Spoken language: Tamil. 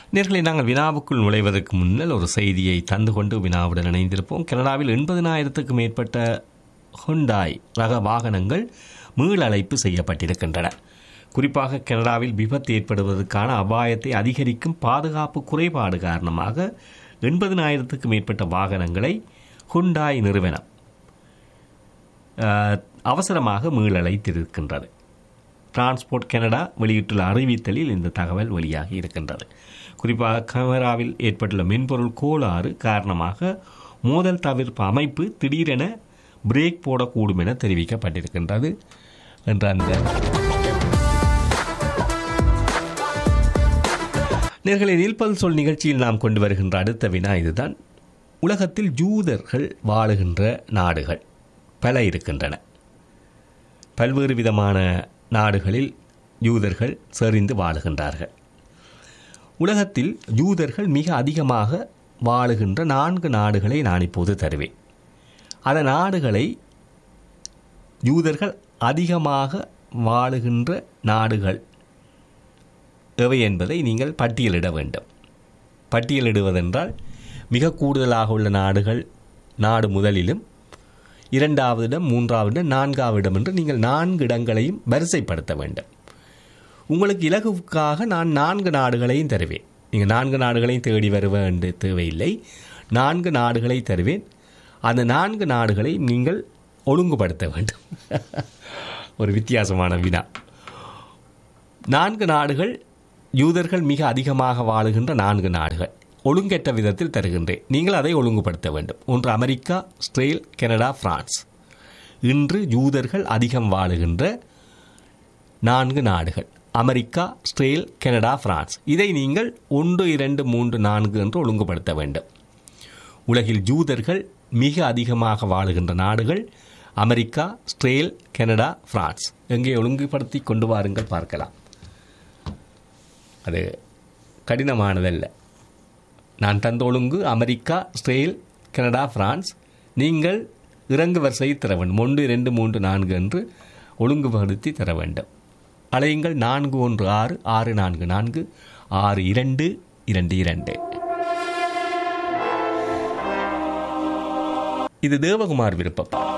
நேர்களை நாங்கள் வினாவுக்குள் நுழைவதற்கு முன்னால் ஒரு செய்தியை தந்து கொண்டு வினாவுடன் இணைந்திருப்போம் கனடாவில் எண்பதினாயிரத்துக்கும் மேற்பட்ட ஹுண்டாய் ரக வாகனங்கள் மீளழைப்பு செய்யப்பட்டிருக்கின்றன குறிப்பாக கனடாவில் விபத்து ஏற்படுவதற்கான அபாயத்தை அதிகரிக்கும் பாதுகாப்பு குறைபாடு காரணமாக எண்பதினாயிரத்துக்கும் மேற்பட்ட வாகனங்களை ஹுண்டாய் நிறுவனம் அஹ், அவசரமாக மீளழைத்திருக்கின்றது டிரான்ஸ்போர்ட் கனடா வெளியிட்டுள்ள அறிவித்தலில் இந்த தகவல் வெளியாகி இருக்கின்றது குறிப்பாக கனடாவில் ஏற்பட்டுள்ள மென்பொருள் கோளாறு காரணமாக மோதல் தவிர்ப்பு அமைப்பு திடீரென பிரேக் போடக்கூடும் என தெரிவிக்கப்பட்டிருக்கின்றது என்ற அந்த நேர்களை நீல்பல் சொல் நிகழ்ச்சியில் நாம் கொண்டு வருகின்ற அடுத்த வினா இதுதான் உலகத்தில் ஜூதர்கள் வாழுகின்ற நாடுகள் பல இருக்கின்றன பல்வேறு விதமான நாடுகளில் யூதர்கள் செறிந்து வாழுகின்றார்கள் உலகத்தில் யூதர்கள் மிக அதிகமாக வாழுகின்ற நான்கு நாடுகளை நான் இப்போது தருவேன் அந்த நாடுகளை யூதர்கள் அதிகமாக வாழுகின்ற நாடுகள் எவை என்பதை நீங்கள் பட்டியலிட வேண்டும் பட்டியலிடுவதென்றால் மிக கூடுதலாக உள்ள நாடுகள் நாடு முதலிலும் இரண்டாவது இடம் மூன்றாவது இடம் நான்காவது இடம் என்று நீங்கள் நான்கு இடங்களையும் வரிசைப்படுத்த வேண்டும் உங்களுக்கு இலகுவுக்காக நான் நான்கு நாடுகளையும் தருவேன் நீங்கள் நான்கு நாடுகளையும் தேடி வர வேண்டிய தேவையில்லை நான்கு நாடுகளை தருவேன் அந்த நான்கு நாடுகளை நீங்கள் ஒழுங்குபடுத்த வேண்டும் ஒரு வித்தியாசமான வினா நான்கு நாடுகள் யூதர்கள் மிக அதிகமாக வாழுகின்ற நான்கு நாடுகள் ஒழுங்கற்ற விதத்தில் தருகின்றேன் நீங்கள் அதை ஒழுங்குபடுத்த வேண்டும் ஒன்று அமெரிக்கா இஸ்ரேல் கனடா பிரான்ஸ் இன்று யூதர்கள் அதிகம் வாழுகின்ற நான்கு நாடுகள் அமெரிக்கா இஸ்ரேல் கனடா பிரான்ஸ் இதை நீங்கள் ஒன்று இரண்டு மூன்று நான்கு என்று ஒழுங்குபடுத்த வேண்டும் உலகில் ஜூதர்கள் மிக அதிகமாக வாழுகின்ற நாடுகள் அமெரிக்கா இஸ்ரேல் கனடா பிரான்ஸ் எங்கே ஒழுங்குபடுத்தி கொண்டு வாருங்கள் பார்க்கலாம் அது கடினமானதல்ல நான் தந்த ஒழுங்கு அமெரிக்கா இஸ்ரேல் கனடா பிரான்ஸ் நீங்கள் இறங்கு வரிசையை தர வேண்டும் ஒன்று இரண்டு மூன்று நான்கு என்று ஒழுங்குபடுத்தி தர வேண்டும் அலையுங்கள் நான்கு ஒன்று ஆறு ஆறு நான்கு நான்கு ஆறு இரண்டு இரண்டு இரண்டு இது தேவகுமார் விருப்பம்